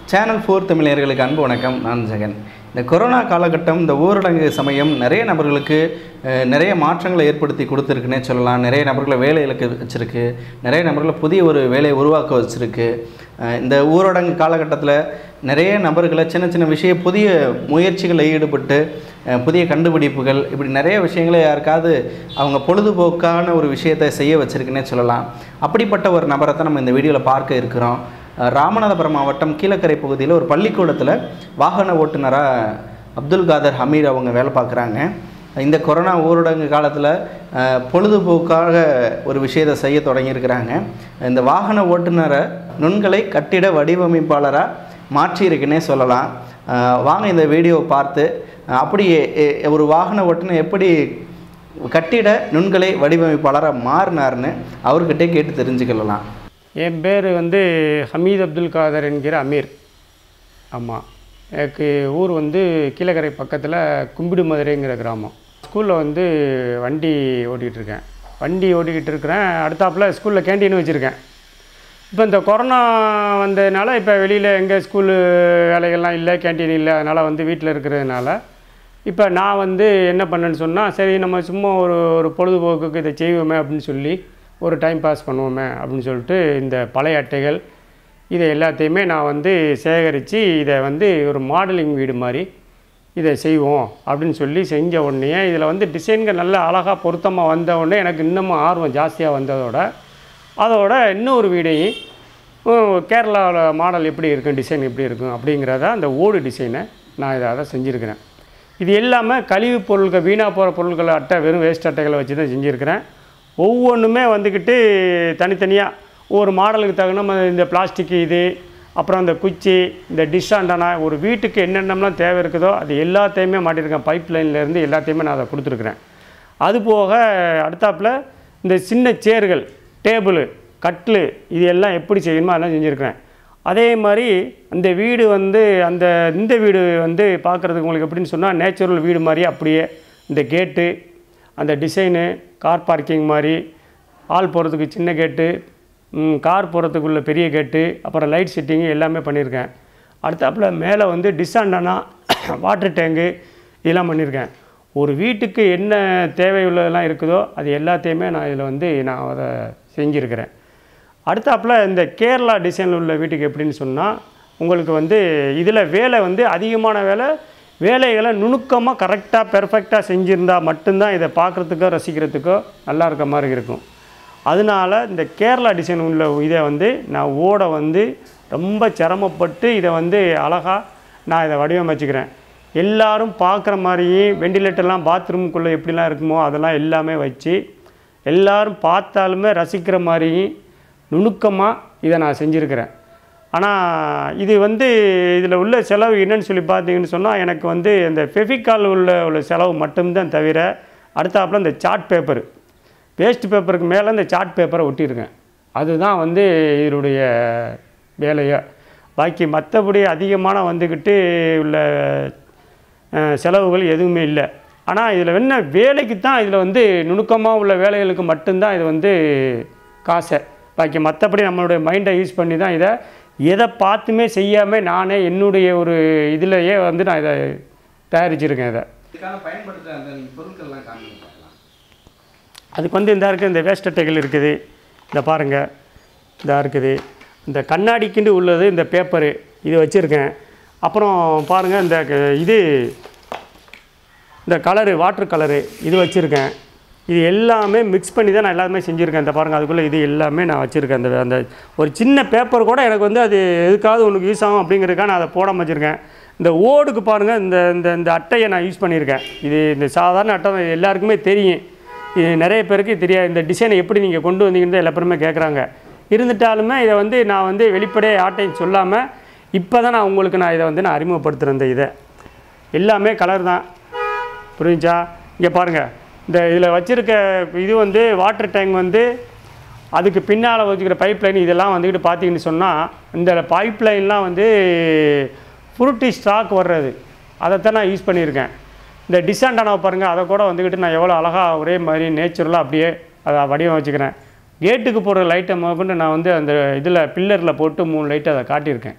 channel four தமிழர்களுக்கு அன்பு வணக்கம் நான் ஜெகன் இந்த கொரோனா காலகட்டம் இந்த ஊரடங்கு சமயம் நிறைய நபர்களுக்கு அஹ், நிறைய மாற்றங்களை ஏற்படுத்தி கொடுத்துருக்குன்னே சொல்லலாம் நிறைய நபர்களை வேலை இழக்க வச்சிருக்கு நிறைய நபர்களை புதிய ஒரு வேலையை உருவாக்க வச்சிருக்கு அஹ், இந்த ஊரடங்கு காலகட்டத்தில் நிறைய நபர்களை சின்ன சின்ன விஷய புதிய முயற்சிகளில் ஈடுபட்டு அஹ், புதிய கண்டுபிடிப்புகள் இப்படி நிறைய விஷயங்களை யாருக்காவது அவங்க பொழுதுபோக்கான ஒரு விஷயத்தை செய்ய வச்சிருக்குன்னே சொல்லலாம் அப்படிப்பட்ட ஒரு நபரை தான் நம்ம இந்த வீடியோவில் பார்க்க இருக்கிறோம் அஹ் ராமநாதபுரம் மாவட்டம் கீழக்கரை பகுதியில் ஒரு பள்ளிக்கூடத்தில் வாகன ஓட்டுநராக அப்துல் காதர் ஹமீர் அவங்க வேலை பார்க்குறாங்க இந்த கொரோனா ஊரடங்கு காலத்தில் அஹ், பொழுதுபோக்காக ஒரு விஷயத்தை செய்ய தொடங்கியிருக்கிறாங்க இந்த வாகன ஓட்டுநரை நுண்கலை கட்டிட வடிவமைப்பாளராக மாற்றியிருக்குன்னே சொல்லலாம் அஹ், வாங்க இந்த வீடியோவை பார்த்து அஹ், அப்படி எ- எ- ஒரு வாகன ஓட்டுநர் எப்படி கட்டிட நுண்கலை வடிவமைப்பாளராக மாறினார்னு அவர்கிட்டே கேட்டு தெரிஞ்சுக்கலாம் என் பேர் வந்து ஹமீத் அப்துல் காதர் என்கிற அமீர் ஆமாம் எனக்கு ஊர் வந்து கீழக்கரை பக்கத்தில் கும்பிடு மதுரைங்கிற கிராமம் ஸ்கூலில் வந்து வண்டி ஓட்டிகிட்டு இருக்கேன் வண்டி ஓட்டிக்கிட்டு இருக்கிறேன் அடுத்தாப்புல ஸ்கூலில் கேண்டீன் வச்சுருக்கேன் இப்போ இந்த கொரோனா வந்ததுனால இப்போ வெளியில் எங்கே ஸ்கூலு வேலைகள்லாம் இல்லை கேண்டீன் இல்லை அதனால் வந்து வீட்டில் இருக்கிறதுனால இப்போ நான் வந்து என்ன பண்ணேன்னு சொன்னால் சரி நம்ம சும்மா ஒரு ஒரு பொழுதுபோக்குக்கு இதை செய்வோமே அப்படின்னு சொல்லி ஒரு டைம் பாஸ் பண்ணுவோமே அப்படின்னு சொல்லிட்டு இந்த பழைய அட்டைகள் இதை எல்லாத்தையுமே நான் வந்து சேகரித்து இதை வந்து ஒரு மாடலிங் வீடு மாதிரி இதை செய்வோம் அப்படின்னு சொல்லி செஞ்ச உடனே இதில் வந்து டிசைன்கள் நல்ல அழகாக பொருத்தமாக வந்த உடனே எனக்கு இன்னமும் ஆர்வம் ஜாஸ்தியாக வந்ததோட அதோட இன்னொரு வீடையும் கேரளாவில் மாடல் எப்படி இருக்கும் டிசைன் எப்படி இருக்கும் அப்படிங்கிறத அந்த ஓடு டிசைனை நான் இதை அதை செஞ்சுருக்கிறேன் இது எல்லாமே கழிவுப் பொருட்கள் வீணாக போகிற பொருட்களை அட்டை வெறும் வேஸ்ட் அட்டைகளை வச்சு தான் செஞ்சுருக்கிறேன் ஒவ்வொன்றுமே வந்துக்கிட்டு தனித்தனியாக ஒவ்வொரு மாடலுக்கு தகுந்த மாதிரி இந்த பிளாஸ்டிக் இது அப்புறம் இந்த குச்சி இந்த டிஷ் ஆண்டானா ஒரு வீட்டுக்கு என்னென்னலாம் தேவை இருக்குதோ அது எல்லாத்தையுமே மாட்டியிருக்கேன் பைப் லைன்லேருந்து எல்லாத்தையுமே நான் அதை கொடுத்துருக்குறேன் அது போக அடுத்தாப்புல இந்த சின்ன சேர்கள் டேபிள் கட்டில் இது எல்லாம் எப்படி செய்யணுமோ அதெல்லாம் செஞ்சுருக்கிறேன் அதே மாதிரி அந்த வீடு வந்து அந்த இந்த வீடு வந்து பார்க்குறதுக்கு உங்களுக்கு எப்படின்னு சொன்னால் நேச்சுரல் வீடு மாதிரி அப்படியே இந்த கேட்டு அந்த டிசைனு கார் பார்க்கிங் மாதிரி ஆள் போகிறதுக்கு சின்ன கேட்டு ம், கார் போகிறதுக்குள்ள பெரிய கேட்டு அப்புறம் லைட் செட்டிங்கு எல்லாமே பண்ணியிருக்கேன் அடுத்தாப்புல மேலே வந்து டிஸ்ஆண்டானா வாட்டர் டேங்கு இதெல்லாம் பண்ணியிருக்கேன் ஒரு வீட்டுக்கு என்ன தேவையுள்ளதெல்லாம் இருக்குதோ அது எல்லாத்தையுமே நான் இதில் வந்து நான் அதை செஞ்சுருக்கிறேன் அடுத்தாப்புல இந்த கேரளா டிசைனில் உள்ள வீட்டுக்கு எப்படின்னு சொன்னால் உங்களுக்கு வந்து இதில் வேலை வந்து அதிகமான வேலை வேலைகளை நுணுக்கமாக கரெக்டாக பெர்ஃபெக்டாக செஞ்சுருந்தா மட்டும்தான் இதை பார்க்குறதுக்கோ ரசிக்கிறதுக்கோ நல்லா இருக்க மாதிரி இருக்கும் அதனால இந்த கேரளா டிசைன் உள்ள இதை வந்து நான் ஓட வந்து ரொம்ப சிரமப்பட்டு இதை வந்து அழகாக நான் இதை வடிவமைச்சுக்கிறேன் எல்லாரும் பார்க்குற மாதிரியும் வெண்டிலேட்டர்லாம் பாத்ரூம்குள்ளே எப்படிலாம் இருக்குமோ அதெல்லாம் எல்லாமே வச்சு எல்லாரும் பார்த்தாலுமே ரசிக்கிற மாதிரியும் நுணுக்கமாக இதை நான் செஞ்சுருக்கிறேன் ஆனால் இது வந்து இதில் உள்ள செலவு என்னன்னு சொல்லி பார்த்தீங்கன்னு சொன்னால் எனக்கு வந்து இந்த ஃபெவிகால் உள்ள உள்ள செலவு மட்டும்தான் தவிர அடுத்தாப்புல இந்த சார்ட் பேப்பர் வேஸ்ட் பேப்பருக்கு மேலே இந்த சார்ட் பேப்பரை ஒட்டியிருக்கேன் அதுதான் வந்து இதனுடைய வேலையை பாக்கி மற்றபடி அதிகமான வந்துக்கிட்டு உள்ள அஹ், செலவுகள் எதுவுமே இல்லை ஆனால் இதில் என்ன வேலைக்கு தான் இதில் வந்து நுணுக்கமாக உள்ள வேலைகளுக்கு மட்டும்தான் இது வந்து காசை பாக்கி மற்றபடி நம்மளுடைய மைண்டை யூஸ் பண்ணி தான் இதை எதை பார்த்துமே செய்யாமல் நானே என்னுடைய ஒரு இதிலேயே வந்து நான் இதை தயாரிச்சிருக்கேன் இதை இதுக்கான பயன்படுத்துகிற அந்த பொருட்கள்லாம் காமிங்க பார்க்கலாம் அதுக்கு வந்து இந்த இருக்குது இந்த வேஸ்ட் அட்டைகள் இருக்குது இந்த பாருங்கள் இதா இருக்குது இந்த கண்ணாடிக்குண்டு உள்ளது இந்த பேப்பரு இது வச்சுருக்கேன் அப்புறம் பாருங்கள் இந்த க- இது இந்த கலரு வாட்டர் கலரு இது வச்சுருக்கேன் இது எல்லாமே மிக்ஸ் பண்ணி தான் நான் எல்லாமே செஞ்சுருக்கேன் இந்த பாருங்கள் அதுக்குள்ளே இது எல்லாமே நான் வச்சுருக்கேன் அந்த அந்த ஒரு சின்ன பேப்பர் கூட எனக்கு வந்து அது எதுக்காவது உனக்கு யூஸ் ஆகும் அப்படிங்கிறதுக்காக நான் அதை போடாம வச்சுருக்கேன் இந்த ஓடுக்கு பாருங்கள் இந்த இந்த இந்த அட்டையை நான் யூஸ் பண்ணியிருக்கேன் இது இந்த சாதாரண அட்டை தான் எல்லாருக்குமே தெரியும் இது நிறைய பேருக்கு தெரியாது இந்த டிசைனை எப்படி நீங்கள் கொண்டு வந்தீங்கன்னு தான் எல்லா பேருமே கேட்குறாங்க இருந்துட்டாலுமே இதை வந்து நான் வந்து வெளிப்படையாக யார்ட்டையும் சொல்லாமல் இப்போ தான் நான் உங்களுக்கு நான் இதை வந்து நான் அறிமுகப்படுத்துகிறேன் இந்த இதை எல்லாமே கலர் தான் புரிஞ்சா இங்கே பாருங்கள் இந்த இதில் வச்சுருக்க இது வந்து வாட்டர் டேங்க் வந்து அதுக்கு பின்னால் வச்சுக்கிற பைப் லைன் இதெல்லாம் வந்துக்கிட்டு பார்த்தீங்கன்னு சொன்னால் இந்த பைப் லைன்லாம் வந்து ஃப்ரூட்டி ஸ்டாக் வர்றது அதைத்தான் நான் யூஸ் பண்ணியிருக்கேன் இந்த டிஸ்ஆண்டானாவை பாருங்கள் அதை கூட வந்துக்கிட்டு நான் எவ்வளோ அழகாக ஒரே மாதிரி நேச்சுரலாக அப்படியே அதை வடிவமைச்சுக்கிறேன் கேட்டுக்கு போடுற லைட்டை முதற்கொண்டு நான் வந்து அந்த இதில் பில்லரில் போட்டு மூணு லைட் அதை காட்டியிருக்கேன்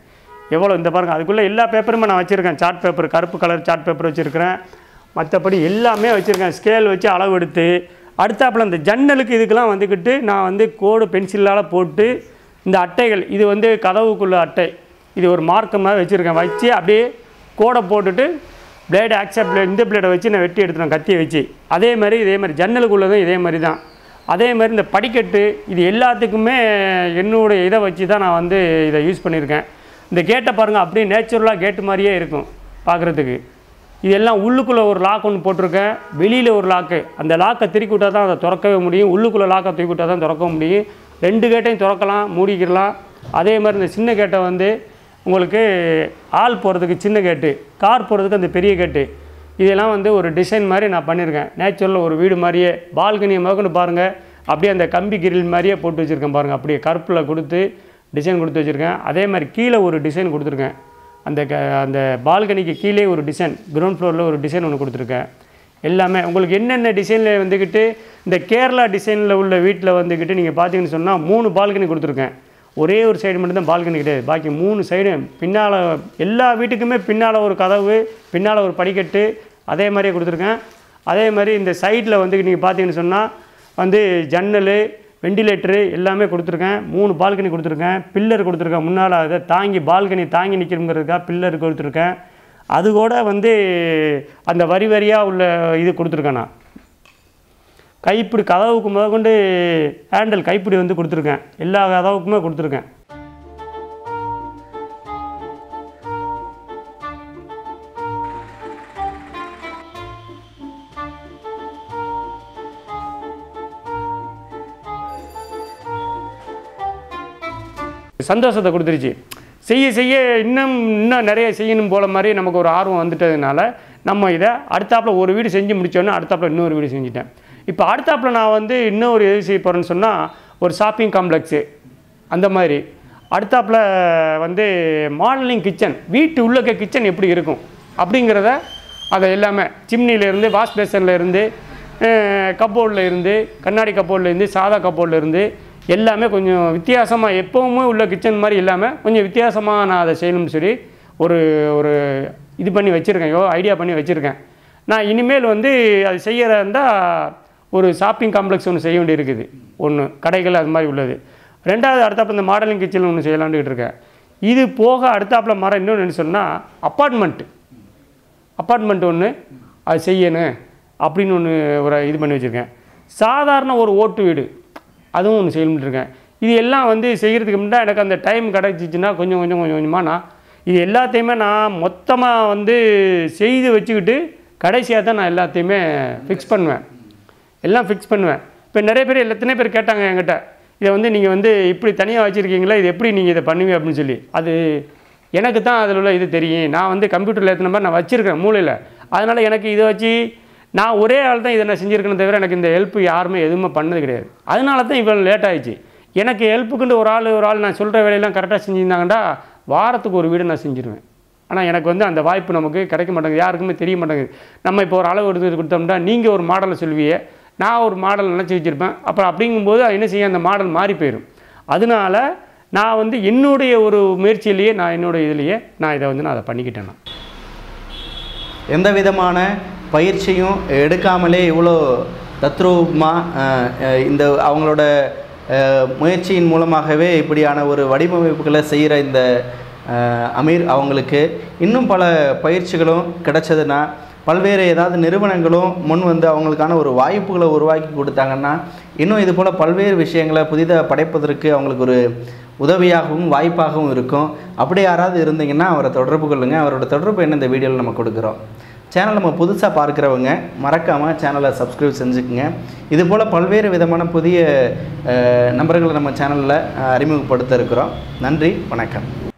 எவ்வளோ இந்த பாருங்கள் அதுக்குள்ளே எல்லா பேப்பருமே நான் வச்சுருக்கேன் சார்ட் பேப்பர் கருப்பு கலர் சார்ட் பேப்பர் வச்சுருக்கிறேன் மற்றபடி எல்லாமே வச்சுருக்கேன் ஸ்கேல் வச்சு அளவு எடுத்து அடுத்தாப்புல இந்த ஜன்னலுக்கு இதுக்கெல்லாம் வந்துக்கிட்டு நான் வந்து கோடு பென்சிலால் போட்டு இந்த அட்டைகள் இது வந்து கதவுக்குள்ள அட்டை இது ஒரு மார்க்கம் மாதிரி வச்சுருக்கேன் வச்சு அப்படியே கோடை போட்டுட்டு பிளேடு ஆக்செப்ட் பிளேட் இந்த பிளேடை வச்சு நான் வெட்டி எடுத்துட்டேன் கத்தியை வச்சு அதே மாதிரி இதே மாதிரி ஜன்னலுக்குள்ளதும் இதே மாதிரி தான் அதே மாதிரி இந்த படிக்கட்டு இது எல்லாத்துக்குமே என்னுடைய இதை வச்சு தான் நான் வந்து இதை யூஸ் பண்ணியிருக்கேன் இந்த கேட்டை பாருங்கள் அப்படியே நேச்சுரலாக கேட்டு மாதிரியே இருக்கும் பார்க்குறதுக்கு இது எல்லாம் உள்ளுக்குள்ளே ஒரு லாக் ஒன்று போட்டிருக்கேன் வெளியில் ஒரு லாக்கு அந்த லாக்கை திருக்கி விட்டால் தான் அதை திறக்கவே முடியும் உள்ளுக்குள்ளே லாக்கை தூக்கி விட்டால் தான் திறக்க முடியும் ரெண்டு கேட்டையும் திறக்கலாம் மூடிக்கிடலாம் அதே மாதிரி இந்த சின்ன கேட்டை வந்து உங்களுக்கு ஆள் போகிறதுக்கு சின்ன கேட்டு கார் போகிறதுக்கு அந்த பெரிய கேட்டு இதெல்லாம் வந்து ஒரு டிசைன் மாதிரி நான் பண்ணியிருக்கேன் நேச்சுரலில் ஒரு வீடு மாதிரியே பால்கனியை முதற்கொண்டு பாருங்கள் அப்படியே அந்த கம்பி கிரில் மாதிரியே போட்டு வச்சுருக்கேன் பாருங்கள் அப்படியே கருப்பில் கொடுத்து டிசைன் கொடுத்து வச்சுருக்கேன் அதே மாதிரி கீழே ஒரு டிசைன் கொடுத்துருக்கேன் அந்த க அந்த பால்கனிக்கு கீழே ஒரு டிசைன் கிரவுண்ட் ஃப்ளோரில் ஒரு டிசைன் ஒன்று கொடுத்துருக்கேன் எல்லாமே உங்களுக்கு என்னென்ன டிசைனில் வந்துக்கிட்டு இந்த கேரளா டிசைனில் உள்ள வீட்டில் வந்துக்கிட்டு நீங்கள் பார்த்தீங்கன்னு சொன்னால் மூணு பால்கனி கொடுத்துருக்கேன் ஒரே ஒரு சைடு மட்டும்தான் பால்கனி கிடையாது பாக்கி மூணு சைடு பின்னால் எல்லா வீட்டுக்குமே பின்னால் ஒரு கதவு பின்னால் ஒரு படிக்கட்டு அதே மாதிரியே கொடுத்துருக்கேன் அதே மாதிரி இந்த சைடில் வந்து நீங்கள் பார்த்தீங்கன்னு சொன்னால் வந்து ஜன்னல் வெண்டிலேட்டரு எல்லாமே கொடுத்துருக்கேன் மூணு பால்கனி கொடுத்துருக்கேன் பில்லர் கொடுத்துருக்கேன் முன்னால் அதை தாங்கி பால்கனி தாங்கி நிற்கிறதுக்காக பில்லர் கொடுத்துருக்கேன் அது கூட வந்து அந்த வரி வரியாக உள்ள இது கொடுத்துருக்கேன் நான் கைப்பிடி கதவுக்கு முதற்கொண்டு ஹேண்டில் கைப்பிடி வந்து கொடுத்துருக்கேன் எல்லா கதவுக்குமே கொடுத்துருக்கேன் சந்தோஷத்தை கொடுத்துருச்சு செய்ய செய்ய இன்னும் இன்னும் நிறைய செய்யணும் போல மாதிரி நமக்கு ஒரு ஆர்வம் வந்துட்டதுனால நம்ம இதை அடுத்தாப்புல ஒரு வீடு செஞ்சு முடிச்சோன்னே அடுத்தாப்புல இன்னொரு வீடு செஞ்சுட்டேன் இப்போ அடுத்தாப்புல நான் வந்து இன்னொரு எது செய்ய போகிறேன்னு சொன்னால் ஒரு ஷாப்பிங் காம்ப்ளெக்ஸு அந்த மாதிரி அடுத்தாப்புல வந்து மாடலிங் கிச்சன் வீட்டு உள்ளக்க கிச்சன் எப்படி இருக்கும் அப்படிங்கிறத அதை எல்லாமே சிம்னிலேருந்து வாஷ் பேசனில் இருந்து கப்போர்டில் இருந்து கண்ணாடி கப்போர்டில் இருந்து சாதா கப்போர்டில் இருந்து எல்லாமே கொஞ்சம் வித்தியாசமாக எப்போவுமே உள்ள கிச்சன் மாதிரி இல்லாமல் கொஞ்சம் வித்தியாசமாக நான் அதை செய்யணும்னு சொல்லி ஒரு ஒரு இது பண்ணி வச்சுருக்கேன் யோ ஐடியா பண்ணி வச்சுருக்கேன் நான் இனிமேல் வந்து அது செய்யறதா இருந்தால் ஒரு ஷாப்பிங் காம்ப்ளெக்ஸ் ஒன்று செய்ய வேண்டியிருக்குது ஒன்று கடைகள் அது மாதிரி உள்ளது ரெண்டாவது அடுத்தாப்புல இந்த மாடலிங் கிச்சன் ஒன்று செய்யலான்ட்டு இருக்கேன் இது போக அடுத்தாப்புல மரம் இன்னொன்று என்ன சொன்னால் அப்பார்ட்மெண்ட்டு அப்பார்ட்மெண்ட் ஒன்று அது செய்யணும் அப்படின்னு ஒன்று ஒரு இது பண்ணி வச்சுருக்கேன் சாதாரண ஒரு ஓட்டு வீடு அதுவும் ஒன்று செய்யணும்னு இருக்கேன் இது எல்லாம் வந்து செய்கிறதுக்கு முன்னாடி எனக்கு அந்த டைம் கிடச்சிச்சின்னா கொஞ்சம் கொஞ்சம் கொஞ்சம் கொஞ்சமாக நான் இது எல்லாத்தையுமே நான் மொத்தமாக வந்து செய்து வச்சுக்கிட்டு கடைசியாக தான் நான் எல்லாத்தையுமே ஃபிக்ஸ் பண்ணுவேன் எல்லாம் ஃபிக்ஸ் பண்ணுவேன் இப்போ நிறைய பேர் எத்தனை பேர் கேட்டாங்க என்கிட்ட இதை வந்து நீங்கள் வந்து இப்படி தனியாக வச்சுருக்கீங்களா இது எப்படி நீங்கள் இதை பண்ணுவீங்க அப்படின்னு சொல்லி அது எனக்கு தான் அதில் உள்ள இது தெரியும் நான் வந்து கம்ப்யூட்டரில் ஏற்றின மாதிரி நான் வச்சுருக்கேன் மூளையில் அதனால் எனக்கு இதை வச்சு நான் ஒரே ஆள் தான் இதை நான் செஞ்சுருக்கேனே தவிர எனக்கு இந்த ஹெல்ப் யாருமே எதுவுமே பண்ணது கிடையாது அதனால தான் இவ்வளோ லேட் ஆயிடுச்சு எனக்கு ஹெல்ப்புக்குண்டு ஒரு ஆள் ஒரு ஆள் நான் சொல்கிற வேலையெல்லாம் கரெக்டாக செஞ்சுருந்தாங்கடா வாரத்துக்கு ஒரு வீடு நான் செஞ்சுருவேன் ஆனால் எனக்கு வந்து அந்த வாய்ப்பு நமக்கு கிடைக்க மாட்டேங்குது யாருக்குமே தெரிய மாட்டேங்குது நம்ம இப்போ ஒரு அளவு எடுத்து கொடுத்தோம்னா நீங்கள் ஒரு மாடலை சொல்லுவீங்க நான் ஒரு மாடல் நினச்சி வச்சுருப்பேன் அப்புறம் அப்படிங்கும்போது அது என்ன செய்ய அந்த மாடல் மாறி போயிடும் அதனால நான் வந்து என்னுடைய ஒரு முயற்சியிலேயே நான் என்னுடைய இதுலேயே நான் இதை வந்து நான் அதை பண்ணிக்கிட்டேன் நான் எந்த விதமான பயிற்சியும் எடுக்காமலே இவ்வளோ தத்ரூபமாக இந்த அவங்களோட அஹ், முயற்சியின் மூலமாகவே இப்படியான ஒரு வடிவமைப்புகளை செய்கிற இந்த அஹ், அமீர் அவங்களுக்கு இன்னும் பல பயிற்சிகளும் கிடைச்சதுன்னா பல்வேறு ஏதாவது நிறுவனங்களும் முன் வந்து அவங்களுக்கான ஒரு வாய்ப்புகளை உருவாக்கி கொடுத்தாங்கன்னா இன்னும் இது போல் பல்வேறு விஷயங்களை புதிதாக படைப்பதற்கு அவங்களுக்கு ஒரு உதவியாகவும் வாய்ப்பாகவும் இருக்கும் அப்படி யாராவது இருந்தீங்கன்னா அவரை தொடர்பு கொள்ளுங்கள் அவரோட தொடர்பு என்ன இந்த வீடியோவில் நம்ம கொடுக்குறோம் சேனல் நம்ம புதுசாக பார்க்குறவங்க மறக்காமல் சேனலை சப்ஸ்கிரைப் செஞ்சுக்குங்க இது போல் பல்வேறு விதமான புதிய அஹ், நபர்களை நம்ம சேனலில் அறிமுகப்படுத்த இருக்கிறோம் நன்றி வணக்கம்